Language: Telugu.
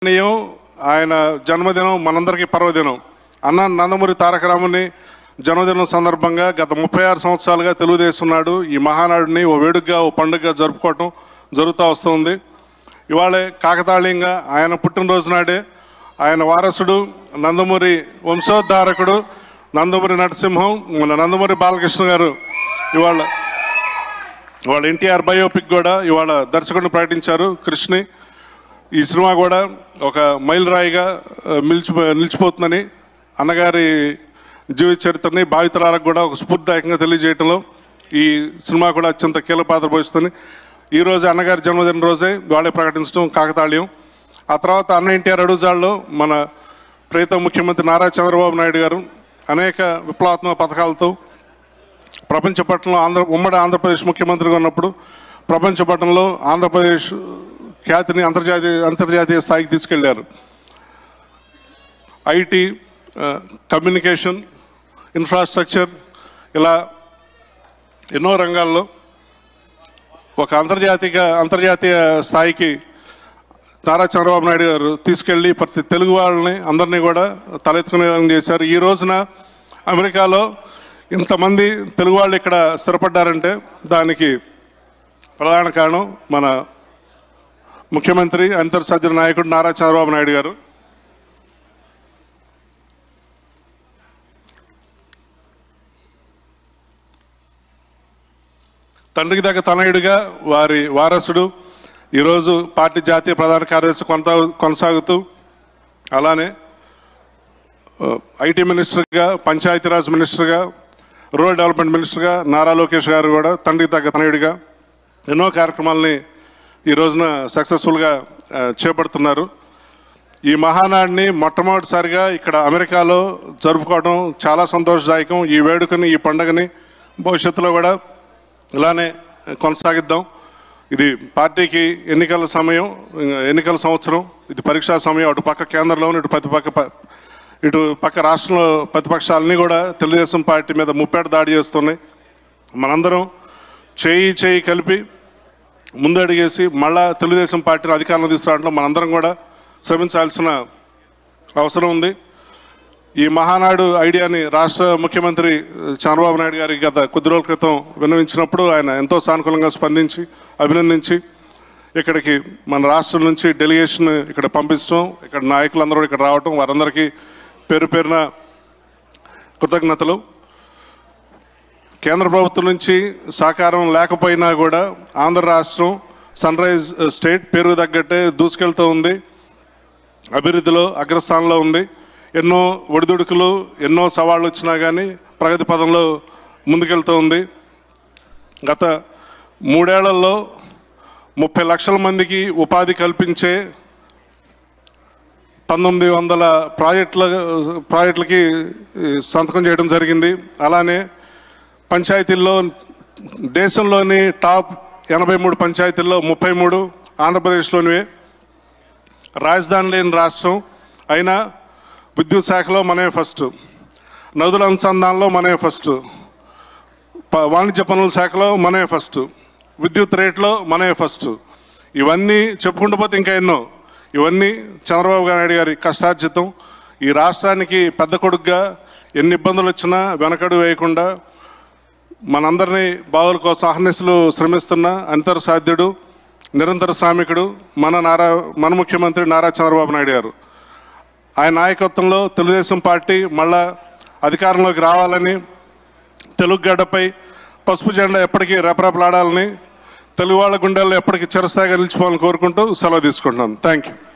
అభినందనీయం ఆయన జన్మదినం మనందరికీ పర్వదినం అన్న నందమూరి తారక రాముని జన్మదినం సందర్భంగా గత ముప్పై ఆరు సంవత్సరాలుగా తెలుగుదేశం నాడు ఈ మహానాడుని ఓ వేడుకగా ఓ పండుగగా జరుపుకోవటం జరుగుతూ వస్తుంది ఇవాళే కాకతాళీయంగా ఆయన పుట్టినరోజు నాడే ఆయన వారసుడు నందమూరి వంశోద్ధారకుడు నందమూరి నరసింహం మన నందమూరి బాలకృష్ణ గారు ఇవాళ ఇవాళ ఎన్టీఆర్ బయోపిక్ కూడా ఇవాళ దర్శకుడిని ప్రకటించారు కృష్ణి ఈ సినిమా కూడా ఒక మైలురాయిగా ఆ, నిలిచి నిలిచిపోతుందని అన్నగారి జీవిత చరిత్రని భావితరాలకు కూడా ఒక స్ఫూర్తిదాయకంగా తెలియజేయడంలో ఈ సినిమా కూడా అత్యంత కీలక పాత్ర పోషిస్తుంది ఈ రోజు అన్నగారి జన్మదిన రోజే వాళ్ళే ప్రకటించడం కాకతాళీయం ఆ తర్వాత అన్న ఎన్టీఆర్ అడుగుజాల్లో మన ప్రీతం ముఖ్యమంత్రి నారా చంద్రబాబు నాయుడు గారు అనేక విప్లవాత్మక పథకాలతో ప్రపంచ పట్టణంలో ఆంధ్ర ఉమ్మడి ఆంధ్రప్రదేశ్ ముఖ్యమంత్రిగా ఉన్నప్పుడు ప్రపంచ పట్టణంలో ఆంధ్రప్రదేశ్ ఖ్యాతిని అంతర్జాతీయ అంతర్జాతీయ స్థాయికి తీసుకెళ్లారు ఐటీ ఆ, కమ్యూనికేషన్ ఇన్ఫ్రాస్ట్రక్చర్ ఇలా ఎన్నో రంగాల్లో ఒక అంతర్జాతీయ అంతర్జాతీయ స్థాయికి నారా చంద్రబాబు నాయుడు గారు తీసుకెళ్ళి ప్రతి తెలుగు వాళ్ళని అందరినీ కూడా తలెత్తుకునే విధంగా చేశారు ఈ రోజున అమెరికాలో ఇంతమంది తెలుగు వాళ్ళు ఇక్కడ స్థిరపడ్డారంటే దానికి ప్రధాన కారణం మన ముఖ్యమంత్రి అంతర్సాధ్య నాయకుడు నారా చంద్రబాబు నాయుడు గారు తండ్రికి దగ్గర తనయుడిగా వారి వారసుడు ఈరోజు పార్టీ జాతీయ ప్రధాన కార్యదర్శి కొనసా కొనసాగుతూ అలానే ఆ, ఐటీ మినిస్టర్గా పంచాయతీరాజ్ మినిస్టర్గా రూరల్ డెవలప్మెంట్ మినిస్టర్గా నారా లోకేష్ గారు కూడా తండ్రికి తగ్గ తనయుడిగా ఎన్నో కార్యక్రమాలని ఈ రోజున సక్సెస్ఫుల్గా ఆ, చేపడుతున్నారు ఈ మహానాడిని మొట్టమొదటిసారిగా ఇక్కడ అమెరికాలో జరుపుకోవడం చాలా సంతోషదాయకం ఈ వేడుకని ఈ పండుగని భవిష్యత్తులో కూడా ఇలానే కొనసాగిద్దాం ఇది పార్టీకి ఎన్నికల సమయం ఎన్నికల సంవత్సరం ఇది పరీక్షా సమయం అటు పక్క కేంద్రంలోను ఇటు ప్రతిపక్క ప- ఇటు పక్క రాష్ట్రంలో ప్రతిపక్షాలన్నీ కూడా తెలుగుదేశం పార్టీ మీద ముప్పేట దాడి చేస్తున్నాయి మనందరం చేయి చేయి కలిపి ముందడిగేసి మళ్ళా తెలుగుదేశం పార్టీని అధికారంలో తీసుకురావడంలో మనందరం కూడా శ్రమించాల్సిన అవసరం ఉంది ఈ మహానాడు ఐడియాని రాష్ట్ర ముఖ్యమంత్రి చంద్రబాబు నాయుడు గారికి గత కొద్ది రోజుల క్రితం విన్నవించినప్పుడు ఆయన ఎంతో సానుకూలంగా స్పందించి అభినందించి ఇక్కడికి మన రాష్ట్రం నుంచి డెలిగేషన్ ఇక్కడ పంపించడం ఇక్కడ నాయకులందరూ ఇక్కడ రావటం వారందరికీ పేరు పేరున కృతజ్ఞతలు కేంద్ర ప్రభుత్వం నుంచి సహకారం లేకపోయినా కూడా ఆంధ్ర రాష్ట్రం సన్ రైజ్ స్టేట్ పేరు తగ్గట్టే దూసుకెళ్తూ ఉంది అభివృద్ధిలో అగ్రస్థానంలో ఉంది ఎన్నో ఒడిదుడుకులు ఎన్నో సవాళ్ళు వచ్చినా కానీ ప్రగతి పదంలో ముందుకెళ్తూ ఉంది గత మూడేళ్లలో ముప్పై లక్షల మందికి ఉపాధి కల్పించే పంతొమ్మిది వందల ప్రాజెక్టుల ప్రాజెక్టులకి ఈ, సంతకం చేయడం జరిగింది అలానే పంచాయతీల్లో దేశంలోని టాప్ ఎనభై మూడు పంచాయతీల్లో ముప్పై మూడు ఆంధ్రప్రదేశ్లోనివే రాజధాని లేని రాష్ట్రం అయినా విద్యుత్ శాఖలో మనమే ఫస్ట్ నదుల అనుసంధానంలో మనమే ఫస్ట్ ప- వాణిజ్య పనుల శాఖలో మనమే ఫస్ట్ విద్యుత్ రేట్లో మనమే ఫస్ట్ ఇవన్నీ చెప్పుకుంటూ పోతే ఇంకా ఎన్నో ఇవన్నీ చంద్రబాబు నాయుడు గారి కష్టార్జితం ఈ రాష్ట్రానికి పెద్ద కొడుకుగా ఎన్ని ఇబ్బందులు వచ్చినా వెనకడు వేయకుండా మనందరినీ బావుల కోసం అహర్నిశలు శ్రమిస్తున్న అంతర్ సాధ్యుడు నిరంతర శ్రామికుడు మన నారా మన ముఖ్యమంత్రి నారా చంద్రబాబు నాయుడు గారు ఆయన నాయకత్వంలో తెలుగుదేశం పార్టీ మళ్ళా అధికారంలోకి రావాలని తెలుగు గడ్డపై పసుపు జెండా ఎప్పటికీ రెపరెపలాడాలని తెలుగు వాళ్ళ గుండెల్లో ఎప్పటికీ చిరస్థాయిగా నిలిచిపోవాలని కోరుకుంటూ సెలవు తీసుకుంటున్నాను థ్యాంక్ యూ